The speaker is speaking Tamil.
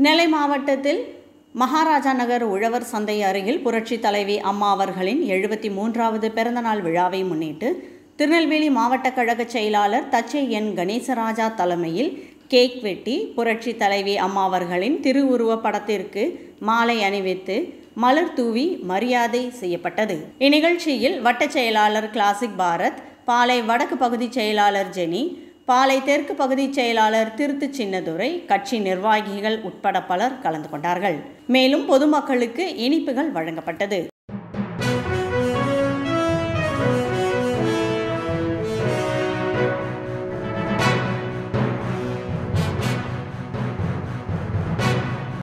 நெல்லை மாவட்டத்தில் மகாராஜா நகர் உழவர் சந்தை அருகில் புரட்சி தலைவி அம்மா அவர்களின் எழுபத்தி மூன்றாவது பிறந்தநாள் விழாவை முன்னிட்டு திருநெல்வேலி மாவட்ட கழக செயலாளர் தச்சை என் கணேசராஜா தலைமையில் கேக் வெட்டி புரட்சி தலைவி அம்மா அவர்களின் திருவுருவப் படத்திற்கு மாலை அணிவித்து மலர் தூவி மரியாதை செய்யப்பட்டது இந்நிகழ்ச்சியில் வட்டச் செயலாளர் கிளாசிக் பாரத் பாலை வடக்கு பகுதி செயலாளர் ஜெனி பாலை தெற்கு பகுதி செயலாளர் திருத்து சின்னதுரை கட்சி நிர்வாகிகள் உட்பட பலர் கலந்து கொண்டார்கள் மேலும் பொதுமக்களுக்கு இனிப்புகள் வழங்கப்பட்டது